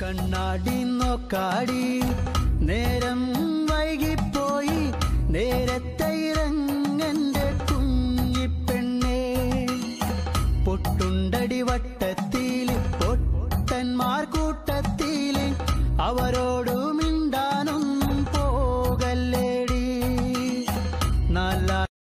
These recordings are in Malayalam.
കണ്ണാടി നോക്കാടി നേരം വൈകിപ്പോയി നേരത്തെ ഇറങ്ങന്റെ കുഞ്ഞിപ്പെണ്ണേ പൊട്ടുണ്ടടി വട്ടത്തില് പൊട്ടന്മാർ കൂട്ടത്തില് അവരോട് മിണ്ടാനൊന്നും പോകല്ലേടി നല്ല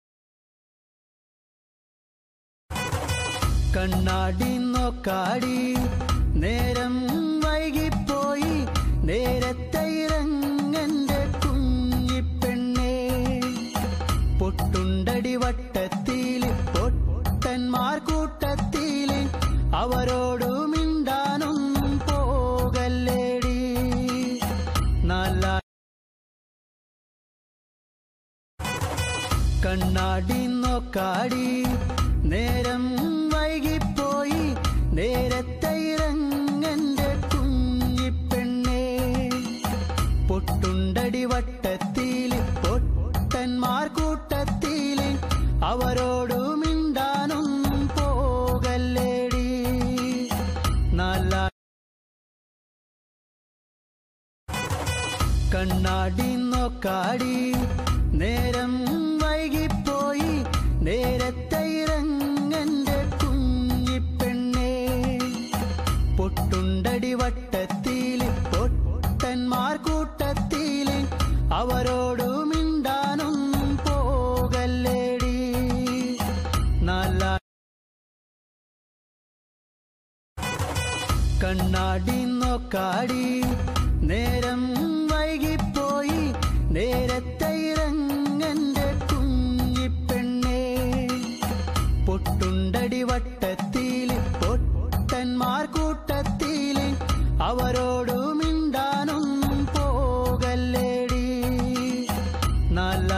കണ്ണാടി നോക്കാടി നേരം വൈകിപ്പോയി നേരത്തെ ഇറങ്ങന്റെ കുഞ്ഞിപ്പെണ്ണേ പൊട്ടുണ്ടടി വട്ടത്തില് പൊട്ടന്മാർ കൂട്ടത്തില് അവരോട് മിണ്ടാനൊന്നും പോകല്ലേടി നല്ല കണ്ണാടി നോക്കാടി നേരം വൈകിപ്പോയി നേരത്തെ ഇറങ്ങന്റെ കുഞ്ഞിപ്പെണ്ണേ പൊട്ടുണ്ടടി വട്ടത്തില് പൊട്ടന്മാർ കൂട്ടത്തില് അവരോട് മിണ്ടാനൊന്നും പോകല്ലേടി നല്ല കണ്ണാടി നോക്കാടി നേരം വൈകിപ്പോയി നേരത്തെ ഇറങ്ങന്റെ കുഞ്ഞിപ്പെണ്ണേ പൊട്ടുണ്ടടി വട്ടത്തില് പൊട്ടന്മാർ കൂട്ടത്തില് അവരോട് മിണ്ടാനൊന്നും പോകല്ലേടി നല്ല കണ്ണാടി നോക്കാടി നേരം വൈകിപ്പോയി നേരത്തെ ഇറങ്ങന്റെ കുഞ്ഞിപ്പെണ്ണേ പൊട്ടുണ്ടടി വട്ടത്തില് പൊട്ടന്മാർ കൂട്ടത്തില് അവരോട് മിണ്ടാനൊന്നും പോകല്ലേടി നല്ല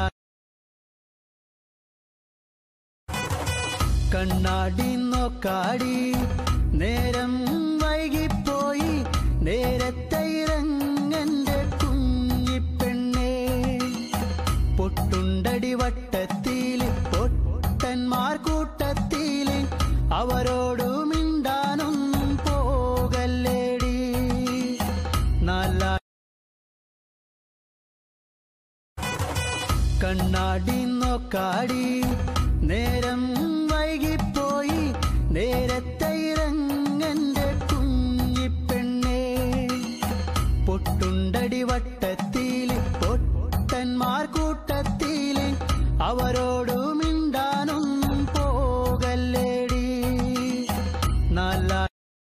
കണ്ണാടി നോക്കാടി നേരം വൈകിപ്പോയി നേരത്തെ ഇറങ്ങന്റെ കുഞ്ഞിപ്പെണ്ണേ പൊട്ടുണ്ടടി വട്ടത്തില് പൊട്ടന്മാർ കൂട്ടത്തില് അവരോട് മിണ്ടാനൊന്നും പോകല്ലേടി നല്ല കണ്ണാടി നോക്കാടി നേരം വൈകിപ്പോയി നേരത്തെ ഇറങ്ങന്റെ കുഞ്ഞിപ്പെണ്ണേ പൊട്ടുണ്ടടി വട്ടത്തില് പൊട്ടന്മാർ കൂട്ടത്തില് അവരോട് മിണ്ടാനൊന്നും പോകല്ലേടി നല്ല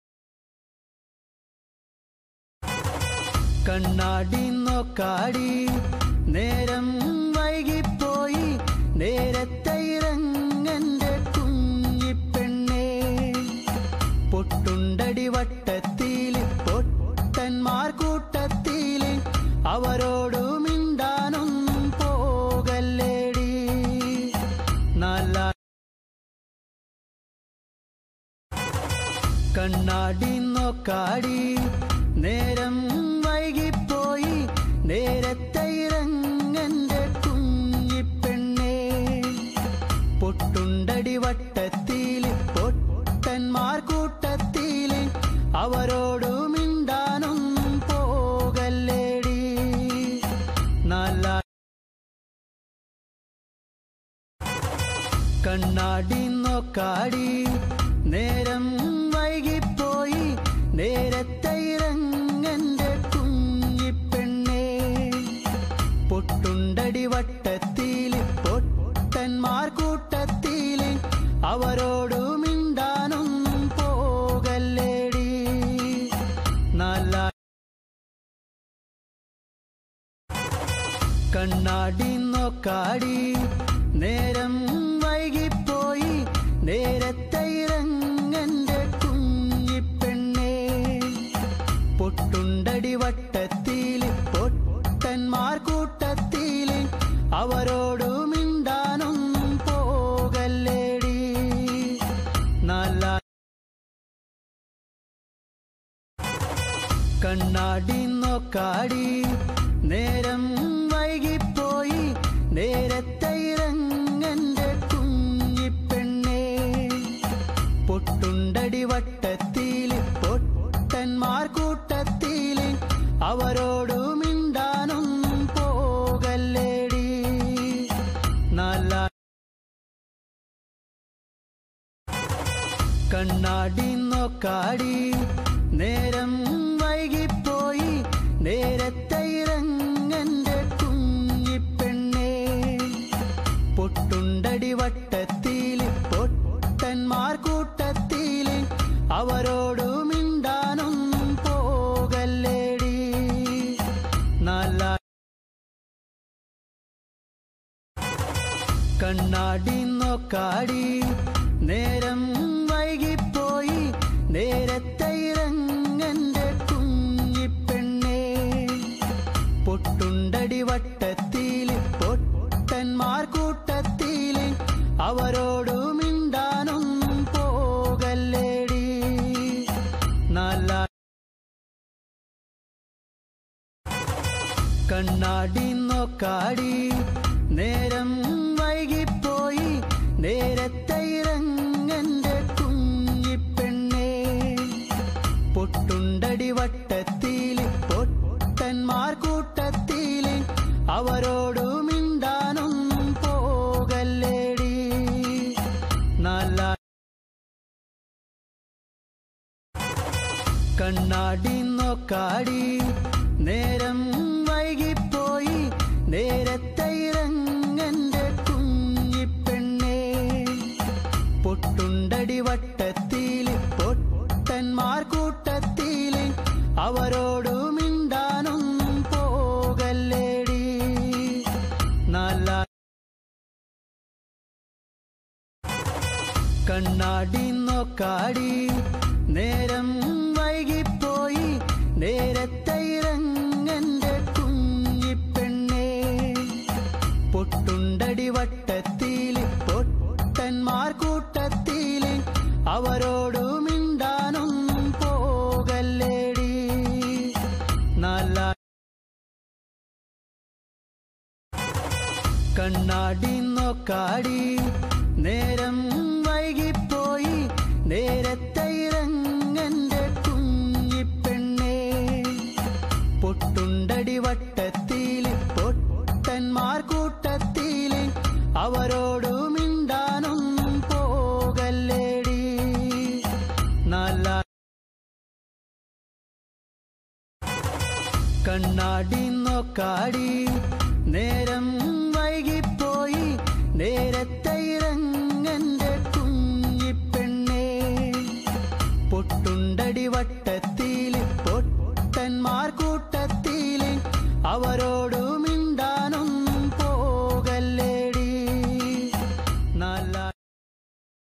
കണ്ണാടി നോക്കാടി നേരം വൈകിപ്പോയി നേരത്തെ ഇറങ്ങന്റെ കുഞ്ഞിപ്പെണ്ണേ പൊട്ടുണ്ടടി വട്ടത്തില് പൊട്ടന്മാർ കൂട്ടത്തില് അവരോട് മിണ്ടാനൊന്നും പോകല്ലേടി നല്ല കണ്ണാടി നോക്കാടി നേരം വൈകിപ്പോയി നേരത്തെ ഇറങ്ങന്റെ കുഞ്ഞിപ്പെണ്ണേ പൊട്ടുണ്ടടി വട്ടത്തില് പൊട്ടന്മാർ കൂട്ടത്തില് അവരോട് മിണ്ടാനൊന്നും പോകല്ലേടി നല്ല കണ്ണാടി നോക്കാടി നേരം വൈകിപ്പോയി നേരത്തെ ഇറങ്ങന്റെ കുഞ്ഞിപ്പെണ്ണേ പൊട്ടുണ്ടടി വട്ടത്തില് പൊട്ടന്മാർ കൂട്ടത്തില് അവരോട് മിണ്ടാനൊന്നും പോകല്ലേടി നല്ല കണ്ണാടി നോക്കാടി നേരം വൈകിപ്പോയി നേരത്തെ ഇറങ്ങന്റെ കുഞ്ഞിപ്പെണ്ണേ പൊട്ടുണ്ടടി വട്ടത്തില് പൊട്ടന്മാർ കൂട്ടത്തില് അവരോട് മിണ്ടാനൊന്നും പോകല്ലേടി നല്ല കണ്ണാടി നോക്കാടി നേരം വൈകിപ്പോയി നേരത്തെ ഇറങ്ങന്റെ കുഞ്ഞിപ്പെണ്ണേ പൊട്ടുണ്ടടി വട്ടത്തില് പൊട്ടന്മാർ കൂട്ടത്തിൽ അവരോടു മിണ്ടാനൊന്നും പോകല്ലേടി നല്ല കണ്ണാടി നോക്കാടി നേരം വൈകിപ്പോയി നേരത്തെ ഇറങ്ങന്റെ കുഞ്ഞിപ്പെണ്ണേ പൊട്ടുണ്ടടി വട്ടത്തിൽ പൊട്ടന്മാർ കൂട്ടത്തിൽ അവരോടു മിണ്ടാനൊന്നും പോകല്ലേടി നല്ല കണ്ണാടി നോക്കാടി നേരം വൈകിപ്പോയി നേരത്തെ ഇറങ്ങന്റെ കുഞ്ഞിപ്പെണ്ണേ പൊട്ടുണ്ടടി വട്ടത്തിൽ പൊട്ടന്മാർ കൂട്ടത്തിൽ അവരോടു മിണ്ടാനൊന്നും പോകല്ലേടി നല്ല കണ്ണാടി നോക്കാടി നേരം വൈകിപ്പോയി നേരത്തെ ഇറങ്ങന്റെ കുഞ്ഞിപ്പെണ്ണേ പൊട്ടുണ്ടടി വട്ടത്തിൽ പൊട്ടന്മാർ കൂട്ടത്തിൽ അവരോടു മിണ്ടാനൊന്നും പോകല്ലേടി നല്ല കണ്ണാടി നോക്കാടി നേരം വൈകിപ്പോയി നേരത്തെ ഇറങ്ങന്റെ കുഞ്ഞിപ്പെണ്ണേ പൊട്ടുണ്ടടി വട്ടത്തിൽ പൊട്ടന്മാർ കൂട്ടത്തിൽ അവരോടു മിണ്ടാനൊന്നും പോകല്ലേടി നല്ല കണ്ണാടി നോക്കാടി നേരം വൈകിപ്പോയി നേരത്തെ ഇറങ്ങന്റെ കുഞ്ഞിപ്പെണ്ണേ പൊട്ടുണ്ടടി വട്ടത്തിൽ പൊട്ടന്മാർ കൂട്ടത്തിൽ അവരോടു മിണ്ടാനൊന്നും പോകല്ലേടി നല്ല കണ്ണാടി നോക്കാടി നേരം വൈകിപ്പോയി നേരത്തെ ഇറങ്ങന്റെ കുഞ്ഞിപ്പെണ്ണേ പൊട്ടുണ്ടടി വട്ടത്തിൽ പൊട്ടന്മാർ കൂട്ടത്തിൽ അവരോടു മിണ്ടാനൊന്നും പോകല്ലേടി നല്ല കണ്ണാടി നോക്കാടി നേരം വൈകിപ്പോയി നേരത്തെ ഇറങ്ങന്റെ കുഞ്ഞിപ്പെണ്ണേ പൊട്ടുണ്ടടി വട്ടത്തിൽ പൊട്ടന്മാർ കൂട്ടത്തിൽ അവരോടു